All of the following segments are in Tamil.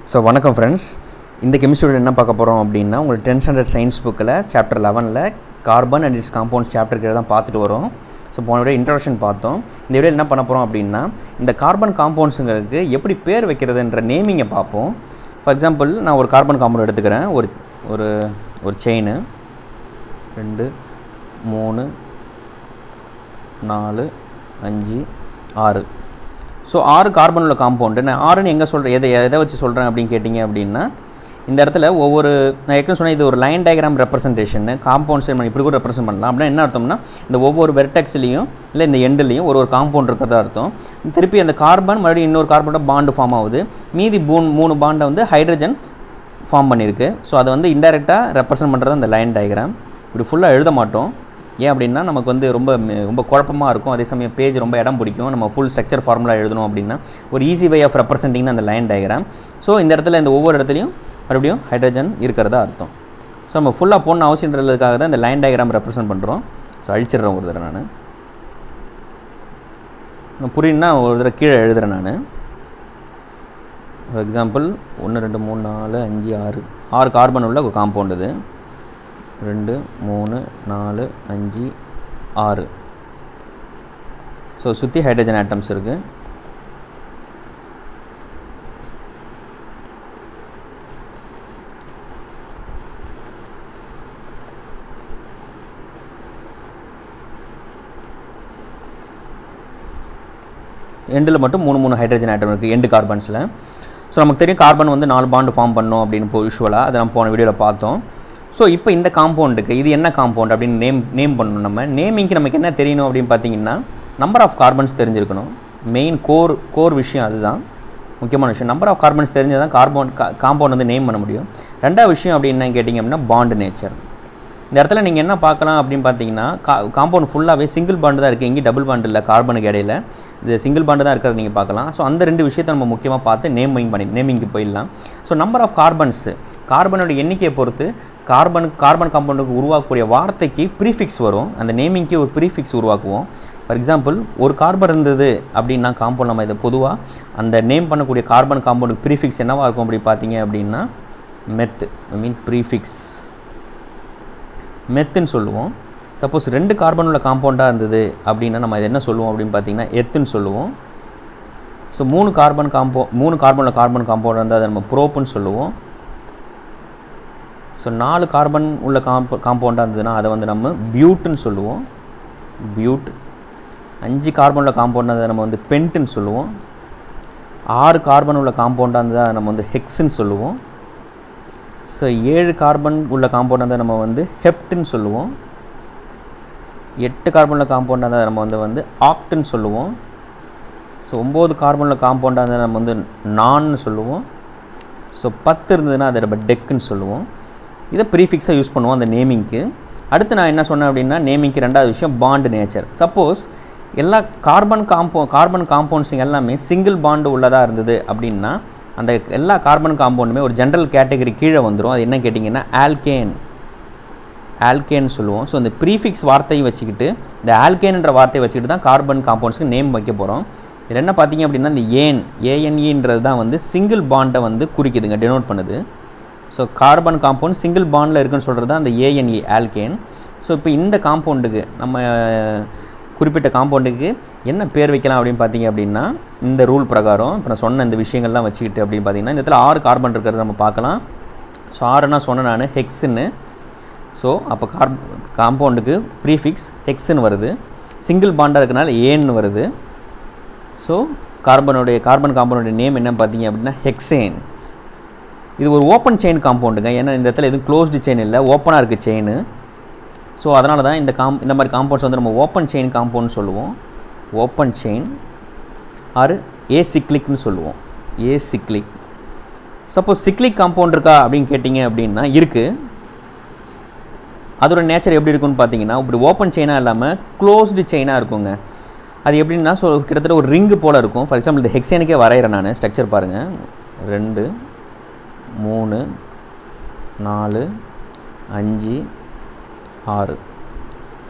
ஸோ வணக்கம் ஃப்ரெண்ட்ஸ் இந்த கெமிஸ்ட்ரியில் என்ன பார்க்க போகிறோம் அப்படின்னா உங்களுக்கு டென்த் ஸ்டாண்டர்ட் சயின்ஸ் புக்கில் சாப்டர் லெவனில் carbon and its compounds chapter கீழே தான் பார்த்துட்டு வரோம் ஸோ போன வீடியோ இன்ட்ரடக்ஷன் பார்த்தோம் இந்த வீடியோ என்ன பண்ண போகிறோம் அப்படின்னா இந்த கார்பன் காம்பவுண்ட்ஸுங்களுக்கு எப்படி பேர் வைக்கிறதுன்ற நேமிங்கை பார்ப்போம் ஃபார் எக்ஸாம்பிள் நான் ஒரு கார்பன் காம்பவுண்ட் எடுத்துக்கிறேன் ஒரு ஒரு ஒரு செயின் ரெண்டு மூணு நாலு அஞ்சு ஆறு ஸோ ஆறு கார்பன் உள்ள காம்பவுண்டு நான் ஆறுன்னு எங்கே சொல்கிறேன் எதை எதை வச்சு சொல்கிறேன் அப்படின்னு கேட்டிங்க அப்படின்னா இந்த இடத்துல ஒவ்வொரு நான் ஏற்கனவே சொன்னேன் இது ஒரு லைன் டயக்ராம் ரெப்ரசன்டேஷன் காம்பவுண்ட்ஸ் நம்ம இப்படி கூட ரெப்ரசென்ட் பண்ணலாம் அப்படின்னா என்ன அர்த்தம்னா இந்த ஒவ்வொரு வெர்டெக்ஸ்லையும் இல்லை இந்த எண்டுலையும் ஒரு ஒரு காம்பவுண்ட் இருக்கிறதா அர்த்தம் திருப்பி அந்த கார்பன் மறுபடியும் இன்னொரு கார்பனோட பாண்டு ஃபார்ம் ஆகுது மீதி மூணு மூணு பாண்டை வந்து ஹைட்ரஜன் ஃபார்ம் பண்ணியிருக்கு ஸோ அதை வந்து இன்டெரக்டாக ரெப்ரசென்ட் பண்ணுறது அந்த லைன் டயக்ராம் இப்படி ஃபுல்லாக எழுத மாட்டோம் ஏன் அப்படின்னா நமக்கு வந்து ரொம்ப ம- ரொம்ப குழப்பமாக இருக்கும் அதே சமயம் பேஜ் ரொம்ப இடம் பிடிக்கும் நம்ம ஃபுல் ஸ்ட்ரக்சர் ஃபார்முலா எழுதணும் அப்படின்னா ஒரு ஈஸி வே ஆஃப் ரெப்ரசென்டிங் அந்த லைன் டயக்ராம் ஸோ இந்த இடத்துல இந்த ஒவ்வொரு இடத்துலையும் மறுபடியும் ஹைட்ரஜன் இருக்கிறதா அர்த்தம் ஸோ நம்ம ஃபுல்லாக போடணும் அவசியன்றதுக்காக தான் இந்த லைன் டயக்ராம் ரெப்ரசென்ட் பண்ணுறோம் ஸோ அழிச்சிடுறேன் ஒரு தடவை நான் புரியுன்னா ஒரு தடவை கீழே எழுதுறேன் நான் ஃபார் எக்ஸாம்பிள் ஒன்று ரெண்டு மூணு நாலு அஞ்சு ஆறு ஆறு கார்பன் உள்ள ஒரு காம்பவுண்ட் இது ரெண்டு மூணு நாலு அஞ்சு ஆறு ஸோ சுற்றி ஹைட்ரஜன் ஆட்டம்ஸ் இருக்குது எண்டில் மட்டும் மூணு மூணு ஹைட்ரஜன் ஆட்டம் இருக்குது எண்டு கார்பன்ஸில் ஸோ நமக்கு தெரியும் கார்பன் வந்து நாலு பாண்டு ஃபார்ம் பண்ணும் அப்படின்னு இப்போ யூஸ்வலாக அதை நம்ம போன வீடியோவில் பார்த்தோம் ஸோ இப்போ இந்த காம்பவுண்டுக்கு இது என்ன காம்பவுண்ட் அப்படின்னு நேம் நேம் பண்ணணும் நம்ம நேமிங்க்கு நமக்கு என்ன தெரியணும் அப்படின்னு பார்த்தீங்கன்னா நம்பர் ஆஃப் கார்பன்ஸ் தெரிஞ்சிருக்கணும் மெயின் கோர் கோர் விஷயம் அதுதான் முக்கியமான விஷயம் நம்பர் ஆஃப் கார்பன்ஸ் தெரிஞ்சால் தான் கார்பன் காம்பவுண்ட் வந்து நேம் பண்ண முடியும் ரெண்டாவது விஷயம் அப்படின்னு என்ன கேட்டிங்க அப்படின்னா பாண்டு நேச்சர் இந்த இடத்துல நீங்கள் என்ன பார்க்கலாம் அப்படின்னு பார்த்தீங்கன்னா கா காம்பவுண்ட் ஃபுல்லாகவே சிங்கிள் பாண்டு தான் இருக்குது எங்கேயும் டபுள் பாண்டு இல்லை கார்பனுக்கு இடையில இது சிங்கிள் பாண்டு தான் இருக்கிறத நீங்கள் பார்க்கலாம் ஸோ அந்த ரெண்டு விஷயத்தை நம்ம முக்கியமாக பார்த்து நேமிங் பண்ணி நேமிங்க்கு போயிடலாம் ஸோ நம்பர் ஆஃப் கார்பன்ஸு கார்பனோட எண்ணிக்கையை பொறுத்து கார்பன் கார்பன் காம்பவுண்டுக்கு உருவாக்கக்கூடிய வார்த்தைக்கு ப்ரீஃபிக்ஸ் வரும் அந்த நேமிங்க்கு ஒரு ப்ரீஃபிக்ஸ் உருவாக்குவோம் ஃபார் எக்ஸாம்பிள் ஒரு கார்பன் இருந்தது அப்படின்னா காம்பவுண்ட் நம்ம இதை பொதுவாக அந்த நேம் பண்ணக்கூடிய கார்பன் காம்பவுண்டுக்கு ப்ரீஃபிக்ஸ் என்னவாக இருக்கும் அப்படி பார்த்தீங்க அப்படின்னா மெத் ஐ மீன் ப்ரீஃபிக்ஸ் மெத்துன்னு சொல்லுவோம் சப்போஸ் ரெண்டு கார்பன் உள்ள காம்பவுண்டாக இருந்தது அப்படின்னா நம்ம இது என்ன சொல்லுவோம் அப்படின்னு பார்த்தீங்கன்னா எத்துன்னு சொல்லுவோம் ஸோ மூணு கார்பன் காம்போ மூணு கார்பன் உள்ள கார்பன் காம்பவுண்ட் இருந்தால் அதை நம்ம ப்ரோப்புன்னு சொல்லுவோம் ஸோ நாலு கார்பன் உள்ள காம்போ காம்பவுண்டாக இருந்ததுன்னா அதை வந்து நம்ம பியூட்டுன்னு சொல்லுவோம் பியூட் அஞ்சு கார்பன் உள்ள காம்பவுண்டாக இருந்தால் நம்ம வந்து பென்ட்டுன்னு சொல்லுவோம் ஆறு கார்பன் உள்ள காம்பவுண்டாக இருந்தால் அதை நம்ம வந்து ஹெக்ஸுன்னு சொல்லுவோம் ஸோ ஏழு கார்பன் உள்ள காம்பவுண்டாக இருந்தால் நம்ம வந்து ஹெப்ட்டுன்னு சொல்லுவோம் எட்டு கார்பன் உள்ள காம்பவுண்டாக இருந்தால் நம்ம வந்து வந்து ஆக்டுன்னு சொல்லுவோம் ஸோ ஒம்பது கார்பன் உள்ள காம்பவுண்டாக இருந்தால் நம்ம வந்து நான்னு சொல்லுவோம் ஸோ பத்து இருந்ததுன்னா அதை நம்ம டெக்குன்னு சொல்லுவோம் இதை ப்ரீஃபிக்ஸாக யூஸ் பண்ணுவோம் அந்த நேமிங்க்கு அடுத்து நான் என்ன சொன்னேன் அப்படின்னா நேமிங்க்கு ரெண்டாவது விஷயம் பாண்டு நேச்சர் சப்போஸ் எல்லா கார்பன் காம்போ கார்பன் காம்பவுண்ட்ஸிங் எல்லாமே சிங்கிள் பாண்டு உள்ளதாக இருந்தது அப்படின்னா அந்த எல்லா கார்பன் காம்பவுண்டுமே ஒரு ஜென்ரல் கேட்டகரி கீழே வந்துடும் அது என்ன கேட்டிங்கன்னா ஆல்கேன் ஆல்கேன்னு சொல்லுவோம் ஸோ இந்த ப்ரீஃபிக்ஸ் வார்த்தையை வச்சுக்கிட்டு இந்த ஆல்கேன்ன்ற வார்த்தையை வச்சுக்கிட்டு தான் கார்பன் காம்பவுண்ட்ஸ்க்கு நேம் வைக்க போகிறோம் இதில் என்ன பார்த்தீங்க அப்படின்னா இந்த ஏன் ஏஎன்இன்றது தான் வந்து சிங்கிள் பாண்டை வந்து குறிக்குதுங்க டெனோட் பண்ணுது ஸோ கார்பன் காம்பவுண்ட் சிங்கிள் பாண்டில் இருக்குன்னு சொல்கிறது தான் அந்த ஏஎன்இ ஆல்கேன் ஸோ இப்போ இந்த காம்பவுண்டுக்கு நம்ம அஹ், குறிப்பிட்ட காம்பவுண்டுக்கு என்ன பேர் வைக்கலாம் அப்படின்னு பார்த்தீங்க அப்படின்னா இந்த ரூல் பிரகாரம் இப்போ நான் சொன்ன இந்த விஷயங்கள்லாம் வச்சுக்கிட்டு அப்படின்னு பார்த்தீங்கன்னா இந்த இடத்துல ஆறு கார்பன் இருக்கிறத நம்ம பார்க்கலாம் ஸோ ஆறுனா சொன்னேன் நான் ஹெக்ஸுன்னு ஸோ அப்போ கார்ப் காம்பவுண்டுக்கு ப்ரீஃபிக்ஸ் ஹெக்ஸ்ன்னு வருது சிங்கிள் பாண்டாக இருக்கனால ஏன்னு வருது ஸோ கார்பனுடைய கார்பன் காம்பவுண்டுடைய நேம் என்ன பார்த்தீங்க அப்படின்னா ஹெக்ஸேன் இது ஒரு ஓப்பன் செயின் காம்பவுண்டுங்க ஏன்னா இந்த இடத்துல எதுவும் க்ளோஸ்டு செயின் இல்லை ஓப்பனாக இருக்குது செயின் ஸோ அதனால தான் இந்த காம் இந்த மாதிரி காம்பவுண்ட்ஸ் வந்து நம்ம ஓப்பன் செயின் காம்பவுண்ட் சொல்லுவோம் ஓப்பன் செயின் ஆறு ஏ சிக்லிக்னு சொல்லுவோம் ஏ சிக்லிக் சப்போஸ் சிக்லிக் காம்பவுண்ட் இருக்கா அப்படின்னு கேட்டிங்க அப்படின்னா இருக்குது அதோட நேச்சர் எப்படி இருக்குன்னு பார்த்தீங்கன்னா இப்படி ஓப்பன் செயினாக இல்லாமல் க்ளோஸ்டு செயினாக இருக்குங்க அது எப்படின்னா ஸோ கிட்டத்தட்ட ஒரு ரிங்கு போல் இருக்கும் ஃபார் எக்ஸாம்பிள் இந்த ஹெக்ஸேனுக்கே வரைகிறேன் நான் ஸ்ட்ரக்சர் பாருங்கள் ரெண்டு மூணு நாலு அஞ்சு ஆறு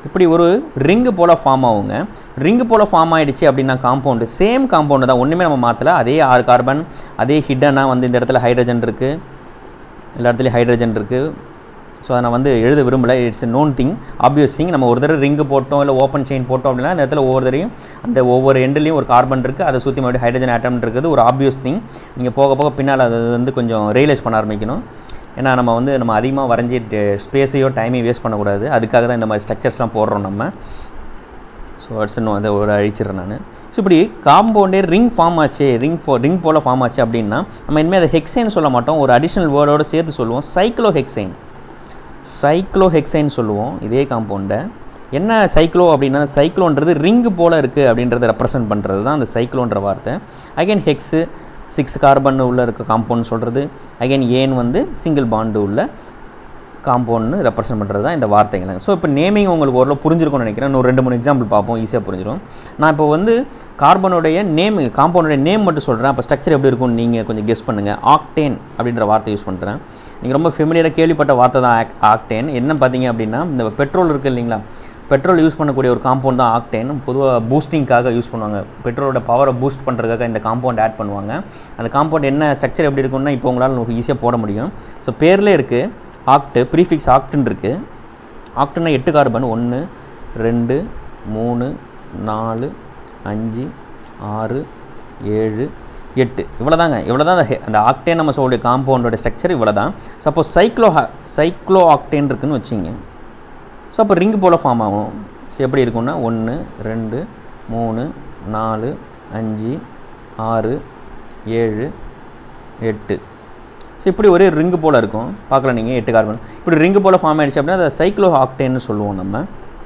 இப்படி ஒரு ரிங்கு போல் ஃபார்ம் ஆகுங்க ரிங்கு போல் ஃபார்ம் ஆயிடுச்சு அப்படின்னா காம்பவுண்டு சேம் காம்பவுண்டு தான் ஒன்றுமே நம்ம மாற்றல அதே ஆறு கார்பன் அதே ஹிட்டனாக வந்து இந்த இடத்துல ஹைட்ரஜன் இருக்குது எல்லா இடத்துலையும் ஹைட்ரஜன் இருக்குது ஸோ அதை நான் வந்து எழுத விரும்பலை it's known thing obvious thing நம்ம ஒரு தடவை ரிங்கு போட்டோம் இல்லை ஓப்பன் செயின் போட்டோம் அப்படின்னா இந்த இடத்துல ஒவ்வொரு தடையும் அந்த ஒவ்வொரு எண்ட்லேயும் ஒரு கார்பன் இருக்குது அதை சுற்றி மறுபடியும் ஹைட்ரஜன் ஆட்டம் இருக்குது ஒரு ஆப்வியஸ் திங் நீங்கள் போக போக பின்னால் அதை வந்து கொஞ்சம் ரியலைஸ் பண்ண ஆரம்பிக்கணும் ஏன்னா நம்ம வந்து நம்ம அதிகமாக வரைஞ்சி ஸ்பேஸையோ டைமையும் வேஸ்ட் பண்ணக்கூடாது அதுக்காக தான் இந்த மாதிரி ஸ்ட்ரக்சர்ஸ்லாம் போடுறோம் நம்ம ஸோ அட்ஸ் இன்னும் அதை ஒரு அழிச்சிடுறேன் நான் ஸோ இப்படி காம்பவுண்டே ரிங் ஃபார்ம் ஆச்சு ரிங் ஃபோ ரிங் போல் ஃபார்ம் ஆச்சு அப்படின்னா நம்ம இனிமேல் அதை ஹெக்ஸைன் சொல்ல மாட்டோம் ஒரு அடிஷ்னல் வேர்டோடு சேர்த்து சொல்லுவோம் சைக்ளோ ஹெக்ஸைன் சைக்ளோ ஹெக்ஸைன் சொல்லுவோம் இதே காம்பவுண்டை என்ன சைக்ளோ அப்படின்னா சைக்ளோன்றது ரிங்கு போல் இருக்குது அப்படின்றத ரெப்ரசன்ட் பண்ணுறது தான் அந்த சைக்ளோன்ற வார்த்தை அகைன் ஹெக்ஸு சிக்ஸ் கார்பன் உள்ள இருக்க காம்பவுண்ட் சொல்கிறது அகைன் ஏன் வந்து சிங்கிள் பாண்டு உள்ள காம்பவுண்ட்னு ரெப்ரசன்ட் பண்ணுறது தான் இந்த வார்த்தைகள் ஸோ இப்போ நேமிங் உங்களுக்கு ஓரளவு புரிஞ்சிருக்கும்னு நினைக்கிறேன் இன்னும் ரெண்டு மூணு எக்ஸாம்பிள் பார்ப்போம் ஈஸியாக புரிஞ்சிடும் நான் இப்போ வந்து கார்பனுடைய நேம் காம்பவுண்டுடைய நேம் மட்டும் சொல்கிறேன் அப்போ ஸ்ட்ரக்சர் எப்படி இருக்கும்னு நீங்கள் கொஞ்சம் கெஸ் பண்ணுங்கள் ஆக்டேன் அப்படின்ற வார்த்தை யூஸ் பண்ணுறேன் நீங்கள் ரொம்ப ஃபெமிலியராக கேள்விப்பட்ட வார்த்தை தான் ஆக் ஆக்டேன் என்ன பார்த்தீங்க அப்படின்னா இந்த பெட்ரோல் இருக்குது இல்லைங்களா பெட்ரோல் யூஸ் பண்ணக்கூடிய ஒரு காம்பவுண்ட் தான் ஆக்டேன் பொதுவாக பூஸ்டிங்காக யூஸ் பண்ணுவாங்க பெட்ரோலோட பவரை பூஸ்ட் பண்ணுறதுக்காக இந்த காம்பவுண்ட் ஆட் பண்ணுவாங்க அந்த காம்பவுண்ட் என்ன ஸ்ட்ரக்சர் எப்படி இருக்கும்னா இப்போ உங்களால் ஈஸியாக போட முடியும் ஸோ பேர்லேயே இருக்குது ஆக்டு ப்ரீஃபிக்ஸ் ஆக்டுன்னு இருக்குது ஆக்டுன்னா எட்டு கார்பன் ஒன்று ரெண்டு மூணு நாலு அஞ்சு ஆறு ஏழு எட்டு இவ்வளோ தாங்க இவ்வளோ தான் அந்த ஆக்டேன் நம்ம சொல்லக்கூடிய காம்பவுண்டோட ஸ்ட்ரக்சர் இவ்வளோ தான் சப்போஸ் சைக்ளோ சைக்ளோ ஆக்டேன் இருக்குன்னு வச்சுங்க ஸோ அப்போ ரிங்கு போல் ஃபார்ம் ஆகும் ஸோ எப்படி இருக்கும்னா ஒன்று ரெண்டு மூணு நாலு அஞ்சு ஆறு ஏழு எட்டு ஸோ இப்படி ஒரே ரிங்கு போல் இருக்கும் பார்க்கலாம் நீங்கள் எட்டு கார்பன் இப்படி ரிங்கு போல் ஃபார்ம் ஆகிடுச்சு அப்படின்னா அதை சைக்ளோ ஆக்டேன்னு சொல்லுவோம் நம்ம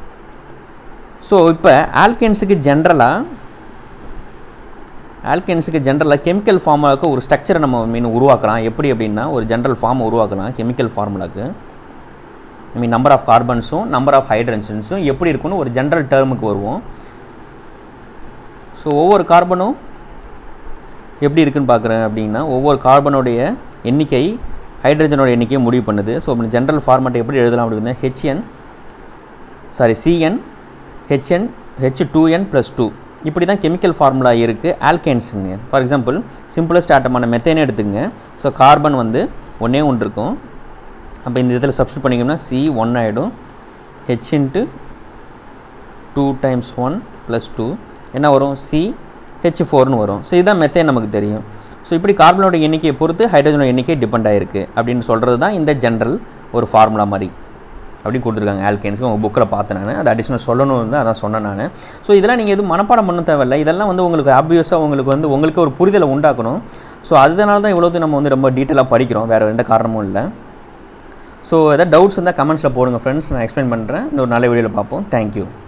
ஸோ இப்போ ஆல்கேன்ஸுக்கு ஜென்ரலாக ஆல்கேன்ஸுக்கு ஜென்ரலாக கெமிக்கல் ஃபார்முலாவுக்கு ஒரு ஸ்ட்ரக்சரை நம்ம மீன் உருவாக்கலாம் எப்படி அப்படின்னா ஒரு ஜென்ரல் ஃபார்ம் உருவாக்கலாம் கெமிக்கல் ஃபார்முலாவுக்கு ஐ மீன் நம்பர் ஆஃப் கார்பன்ஸும் நம்பர் ஆஃப் ஹைட்ரஜன்ஸும் எப்படி இருக்குன்னு ஒரு ஜென்ரல் டேர்முக்கு வருவோம் ஸோ ஒவ்வொரு கார்பனும் எப்படி இருக்குன்னு பார்க்குறேன் அப்படின்னா ஒவ்வொரு கார்பனுடைய எண்ணிக்கை ஹைட்ரஜனோட எண்ணிக்கையை முடிவு பண்ணுது ஸோ அப்படி ஜென்ரல் ஃபார்மேட்டை எப்படி எழுதலாம் அப்படின்னா H N sorry C N H N H two N plus two இப்படி தான் கெமிக்கல் ஃபார்முலா இருக்குது ஆல்கேன்ஸுங்க ஃபார் எக்ஸாம்பிள் சிம்பிளஸ்ட் ஆட்டமான மெத்தேனே எடுத்துங்க ஸோ கார்பன் வந்து ஒன்றே ஒன்று இருக்கும் அப்போ இந்த இதில் சப்ஸ்டியூட் பண்ணிக்கணும்னா சி ஒன் ஆகிடும் H into two times one plus two என்ன வரும் சி ஹெச் ஃபோர்னு வரும் ஸோ இதுதான் மெத்தேன் நமக்கு தெரியும் ஸோ இப்படி கார்பனோட எண்ணிக்கையை பொறுத்து ஹைட்ரஜனோட எண்ணிக்கை டிபெண்ட் ஆகிருக்கு அப்படின்னு சொல்கிறது தான் இந்த ஜென்ரல் ஒரு ஃபார்முலா மாதிரி அப்படின்னு கொடுத்துருக்காங்க ஆல்கேன்ஸ்க்கு உங்கள் புக்கில் பார்த்தேன் நான் அது அடிஷனல் சொல்லணும் வந்து அதான் சொன்னேன் நான் ஸோ இதெல்லாம் நீங்கள் எதுவும் மனப்பாடம் பண்ண தேவையில்லை இதெல்லாம் வந்து உங்களுக்கு ஆப்வியஸாக உங்களுக்கு வந்து உங்களுக்கு ஒரு புரிதலை உண்டாக்கணும் ஸோ அதனால தான் இவ்வளோத்தையும் நம்ம வந்து ரொம்ப டீட்டெயிலாக படிக்கிறோம் வேறு எந்த காரணமும் இல்லை ஸோ எதாவது டவுட்ஸ் இருந்தால் கமெண்ட்ஸில் போடுங்க ஃப்ரெண்ட்ஸ் நான் எக்ஸ்பிளைன் பண்ணுறேன் இன்னொரு நல்ல வீடியோவில் பார்ப்போம் தேங்க்யூ